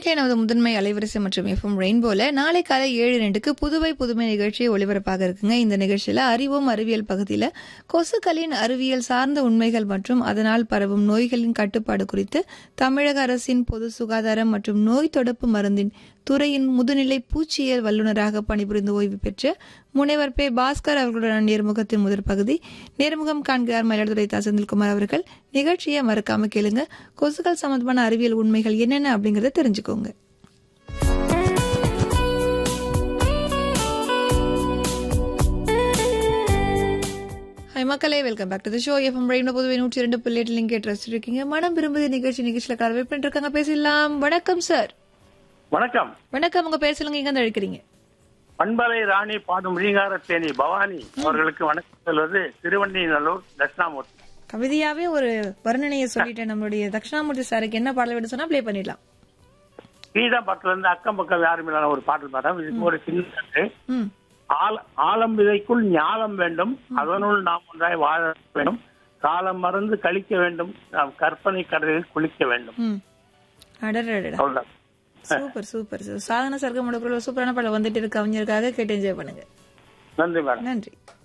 நேர்களை நமது முதன்மை அலைவரிசை மற்றும் எஃப்எம் ரெயின்போல நாளை காலை ஏழு ரெண்டுக்கு புதுவை புதுமை நிகழ்ச்சி ஒளிபரப்பாக இருக்குங்க இந்த நிகழ்ச்சியில அறிவோம் அறிவியல் பகுதியில கொசுக்களின் அறிவியல் சார்ந்த உண்மைகள் மற்றும் அதனால் பரவும் நோய்களின் கட்டுப்பாடு குறித்து தமிழக அரசின் பொது சுகாதாரம் மற்றும் நோய் தடுப்பு மருந்தின் துறையின் முதுநிலை பூச்சியியல் வல்லுநராக பணிபுரிந்து ஓய்வு பெற்ற முனைவர் பே பாஸ்கர் அவர்களுடன் நேர்முகத்தின் முதற் பகுதி நேர்முகம் காண்கிறார் மயிலாடுதுறை தா செந்தில்குமார் அவர்கள் நிகழ்ச்சியை மறக்காம கேளுங்க கொசுக்கள் சம்பந்தமான அறிவியல் உண்மைகள் என்னென்ன அப்படிங்கறத தெரிஞ்சுக்கோங்க ஹாய் மக்களே welcome back to the show FM rainbow Puduvai நூற்றி இரண்டு பிள்ளைகள் நீங்க ட்ரஸ்ட் இருக்கீங்க மனம் விரும்புது நிகழ்ச்சி நிகழ்ச்சியில கலவை பண்ணிருக்காங்க பேசலாம் வணக்கம் சார் வணக்கம் வணக்கம் உங்க பேர் சொல்லுங்க எங்க அழைக்கிறீங்க பண்பலை ராணி பாடும் ரீங்கார தேனி பவானி அவர்களுக்கு வணக்கம் சொல்வது திருவண்ணிநல்லூர் தட்சிணாமூர்த்தி கவிதையாவே ஒரு வர்ணனையை சொல்லிட்டேன் நம்மளுடைய தட்சிணாமூர்த்தி சாருக்கு என்ன பாடல் விட சொன்னா ப்ளே பண்ணிடலாம் கீதா பக்கத்துல இருந்து அக்கம் பக்கம் யாரும் இல்லாத ஒரு பாடல் மேடம் இதுக்கு ஒரு சின்ன கருத்து. ம் ஆல- ஆலம் விதைக்குள் ஞாலம் வேண்டும் அதனுள் நாம் ஒன்றாய் வாழ வேண்டும் காலம் மறந்து கழிக்க வேண்டும் நாம் கற்பனை கடலில் குளிக்க வேண்டும் ம் அடடடடா அவ்வளவுதான் சூப்பர் சூப்பர் சார் சாதன சர்க்கமோட குரல் சூப்பரான பாடல் வந்துட்டு இருக்கு கவிஞருக்காக கேட்டு என்ஜாய் பண்ணுங்க நன்றி மேடம் நன்றி